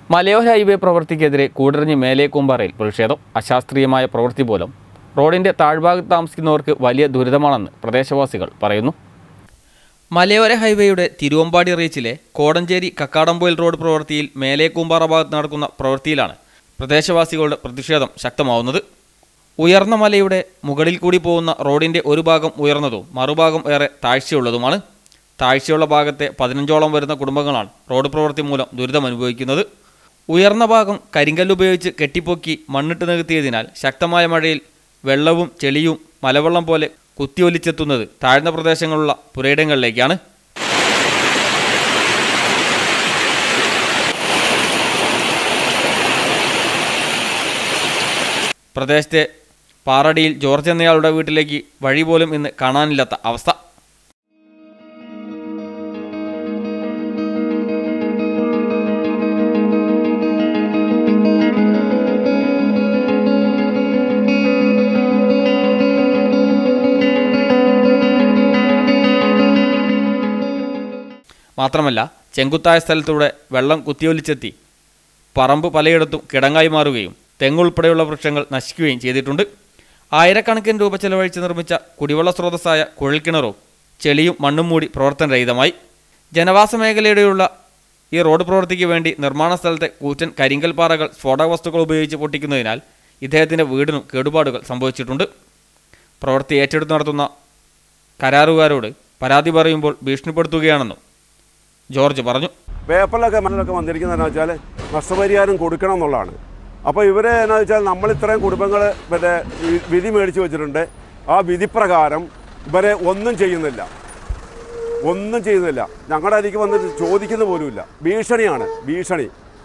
മലയോര ഹൈവേ പ്രവൃത്തിക്കെതിരെ കൂടരഞ്ഞ് മേലേക്കൂമ്പാറയിൽ പ്രതിഷേധം അശാസ്ത്രീയമായ പ്രവൃത്തി പോലും റോഡിന്റെ താഴ്ഭാഗത്ത് താമസിക്കുന്നവർക്ക് വലിയ ദുരിതമാണെന്ന് പ്രദേശവാസികൾ പറയുന്നു മലയോര ഹൈവേയുടെ തിരുവമ്പാടി റീച്ചിലെ കോടഞ്ചേരി കക്കാടംപോയിൽ റോഡ് പ്രവൃത്തിയിൽ മേലേക്കൂമ്പാറ ഭാഗത്ത് നടക്കുന്ന പ്രവൃത്തിയിലാണ് പ്രദേശവാസികളുടെ പ്രതിഷേധം ശക്തമാവുന്നത് ഉയർന്ന മലയുടെ മുകളിൽ കൂടി പോകുന്ന റോഡിന്റെ ഒരു ഭാഗം ഉയർന്നതും മറുഭാഗം ഏറെ താഴ്ചയുള്ളതുമാണ് താഴ്ചയുള്ള ഭാഗത്തെ പതിനഞ്ചോളം വരുന്ന കുടുംബങ്ങളാണ് റോഡ് പ്രവൃത്തി മൂലം ദുരിതം അനുഭവിക്കുന്നത് ഉയർന്ന ഭാഗം കരിങ്കല്ലുപയോഗിച്ച് കെട്ടിപ്പൊക്കി മണ്ണിട്ട് നികത്തിയതിനാൽ ശക്തമായ മഴയിൽ വെള്ളവും ചെളിയും മലവെള്ളം പോലെ കുത്തിയൊലിച്ചെത്തുന്നത് താഴ്ന്ന പ്രദേശങ്ങളുള്ള പുരയിടങ്ങളിലേക്കാണ് പ്രദേശത്തെ പാറടിയിൽ ജോർജ് എന്നയാളുടെ വീട്ടിലേക്ക് വഴി പോലും ഇന്ന് കാണാനില്ലാത്ത അവസ്ഥ മാത്രമല്ല ചെങ്കുത്തായ സ്ഥലത്തൂടെ വെള്ളം കുത്തിയൊലിച്ചെത്തി പറമ്പ് പലയിടത്തും കിടങ്ങായി മാറുകയും തെങ്ങുൾപ്പെടെയുള്ള വൃക്ഷങ്ങൾ നശിക്കുകയും ചെയ്തിട്ടുണ്ട് ആയിരക്കണക്കിന് രൂപ ചെലവഴിച്ച് നിർമ്മിച്ച കുടിവെള്ള സ്രോതസ്സായ കുഴൽക്കിണറും ചെളിയും മണ്ണും മൂടി പ്രവർത്തനരഹിതമായി ജനവാസ മേഖലയിലെയുള്ള ഈ റോഡ് പ്രവൃത്തിക്ക് വേണ്ടി നിർമ്മാണ സ്ഥലത്തെ കൂറ്റൻ കരിങ്കൽ പാറകൾ സ്ഫോടക വസ്തുക്കൾ ഉപയോഗിച്ച് പൊട്ടിക്കുന്നതിനാൽ ഇദ്ദേഹത്തിൻ്റെ വീടിനും കേടുപാടുകൾ സംഭവിച്ചിട്ടുണ്ട് പ്രവൃത്തി ഏറ്റെടുത്ത് നടത്തുന്ന കരാറുകാരോട് പരാതി പറയുമ്പോൾ ഭീഷണിപ്പെടുത്തുകയാണെന്നും ജോർജ് പറഞ്ഞു പേപ്പറിലൊക്കെ മണ്ണിലൊക്കെ വന്നിരിക്കുന്നതെന്ന് വെച്ചാൽ നഷ്ടപരിഹാരം കൊടുക്കണം എന്നുള്ളതാണ് അപ്പോൾ ഇവരെ എന്നാ വെച്ചാൽ നമ്മൾ ഇത്രയും കുടുംബങ്ങൾ പിന്നെ വി- വിധി മേടിച്ച് വെച്ചിട്ടുണ്ട് ആ വിധിപ്രകാരം ഇവരെ ഒന്നും ചെയ്യുന്നില്ല ഒന്നും ചെയ്യുന്നില്ല ഞങ്ങളുടെ അരിക്ക് വന്നിട്ട് ചോദിക്കുന്ന പോലുമില്ല ഭീഷണിയാണ് ഭീഷണി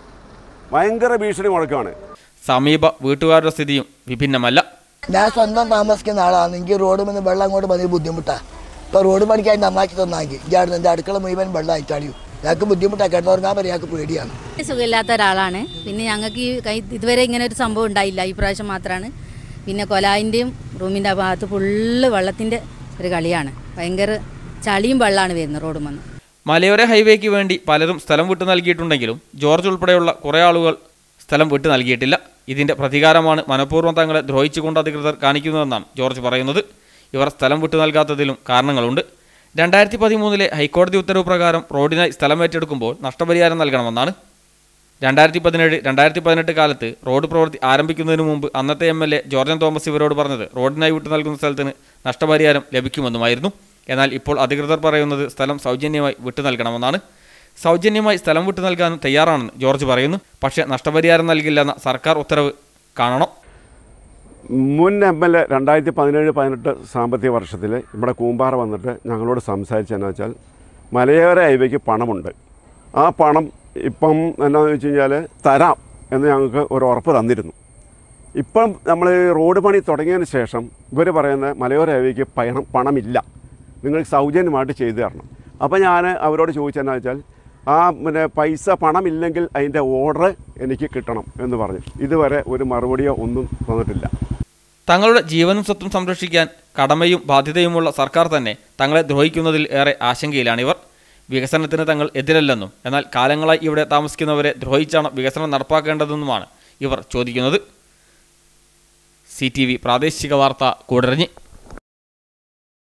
ഭയങ്കര ഭീഷണി മുഴക്കാണ് സമീപ വീട്ടുകാരുടെ സ്ഥിതിയും വിഭിന്നമല്ല ഞാൻ സ്വന്തം താമസിക്കുന്ന ആളാണ് എനിക്ക് റോഡ് നിന്ന് വെള്ളം അങ്ങോട്ട് വലിയ ബുദ്ധിമുട്ടാണ് ഇപ്പോൾ റോഡ് പണിക്കായി നന്നാക്കി തന്നാക്കി ഇജാടുന്ന എൻ്റെ അടുക്കള മുഴുവൻ വെള്ളം അയച്ചാടിയും ഞങ്ങൾക്ക് ബുദ്ധിമുട്ടാണ് കിടന്നുറങ്ങാൻ വരെ ഞങ്ങൾക്ക് പേടിയാണ് സുഖമില്ലാത്ത ഒരാളാണ് പിന്നെ ഞങ്ങൾക്ക് ഈ കൈ ഇതുവരെ ഇങ്ങനെ ഒരു സംഭവം ഉണ്ടായില്ല ഈ പ്രാവശ്യം മാത്രമാണ് പിന്നെ കൊലായിൻ്റെയും റൂമിൻ്റെ ആ ഭാഗത്ത് ഫുള്ള് വെള്ളത്തിൻ്റെ ഒരു കളിയാണ് ഭയങ്കര ചളിയും വെള്ളമാണ് വരുന്നത് റോഡ് വന്ന് മലയോര ഹൈവേക്ക് വേണ്ടി പലരും സ്ഥലം വിട്ടു നൽകിയിട്ടുണ്ടെങ്കിലും ജോർജ് ഉൾപ്പെടെയുള്ള കുറേ ആളുകൾ സ്ഥലം വിട്ടു നൽകിയിട്ടില്ല ഇതിന്റെ പ്രതികാരമാണ് മനഃപൂർവ്വം തങ്ങളെ ദ്രോഹിച്ചുകൊണ്ട് അധികൃതർ കാണിക്കുന്നതെന്നാണ് ജോർജ് പറയുന്നത് ഇവർ സ്ഥലം വിട്ടു നൽകാത്തതിലും കാരണങ്ങളുണ്ട് രണ്ടായിരത്തി പതിമൂന്നിലെ ഹൈക്കോടതി ഉത്തരവ് പ്രകാരം റോഡിനായി സ്ഥലം ഏറ്റെടുക്കുമ്പോൾ നഷ്ടപരിഹാരം നൽകണമെന്നാണ് രണ്ടായിരത്തി പതിനേഴ് രണ്ടായിരത്തി പതിനെട്ട് കാലത്ത് റോഡ് പ്രവൃത്തി ആരംഭിക്കുന്നതിന് മുമ്പ് അന്നത്തെ M L A Georgen Thomas ഇവരോട് പറഞ്ഞത് റോഡിനായി വിട്ടു നൽകുന്ന സ്ഥലത്തിന് നഷ്ടപരിഹാരം ലഭിക്കുമെന്നുമായിരുന്നു എന്നാൽ ഇപ്പോൾ അധികൃതർ പറയുന്നത് സ്ഥലം സൗജന്യമായി വിട്ടു നൽകണമെന്നാണ് സൗജന്യമായി സ്ഥലം വിട്ടു നൽകാനും തയ്യാറാണെന്ന് ജോർജ് പറയുന്നു പക്ഷേ നഷ്ടപരിഹാരം നൽകില്ലെന്ന സർക്കാർ ഉത്തരവ് കാണണം മുൻ എം എൽ എ രണ്ടായിരത്തി പതിനേഴ് പതിനെട്ട് സാമ്പത്തിക വർഷത്തിൽ ഇവിടെ കൂമ്പാറ വന്നിട്ട് ഞങ്ങളോട് സംസാരിച്ചതെന്ന് വെച്ചാൽ മലയോര ഹൈവേക്ക് പണമുണ്ട് ആ പണം ഇപ്പം എന്താണെന്ന് വെച്ച് കഴിഞ്ഞാൽ തരാം എന്ന് ഞങ്ങൾക്ക് ഒരു ഉറപ്പ് തന്നിരുന്നു ഇപ്പം നമ്മൾ ഈ റോഡ് പണി തുടങ്ങിയതിന് ശേഷം ഇവർ പറയുന്ന മലയോര ഹൈവേക്ക് പണം പണമില്ല നിങ്ങൾ സൗജന്യമായിട്ട് ചെയ്തു തരണം അപ്പോൾ ഞാൻ അവരോട് ചോദിച്ചതെന്നു വെച്ചാൽ ആ പിന്നെ പൈസ പണമില്ലെങ്കിൽ അതിൻ്റെ ഓർഡർ എനിക്ക് കിട്ടണം എന്ന് പറഞ്ഞു ഇതുവരെ ഒരു മറുപടിയോ ഒന്നും തന്നിട്ടില്ല തങ്ങളുടെ ജീവനും സ്വത്തും സംരക്ഷിക്കാൻ കടമയും ബാധ്യതയുമുള്ള സർക്കാർ തന്നെ തങ്ങളെ ദ്രോഹിക്കുന്നതിൽ ഏറെ ആശങ്കയിലാണിവർ വികസനത്തിന് തങ്ങൾ എതിരല്ലെന്നും എന്നാൽ കാലങ്ങളായി ഇവിടെ താമസിക്കുന്നവരെ ദ്രോഹിച്ചാണ് വികസനം നടപ്പാക്കേണ്ടതെന്നുമാണ് ഇവർ ചോദിക്കുന്നത് സി ടി വി പ്രാദേശിക വാർത്ത കൂടരഞ്ഞി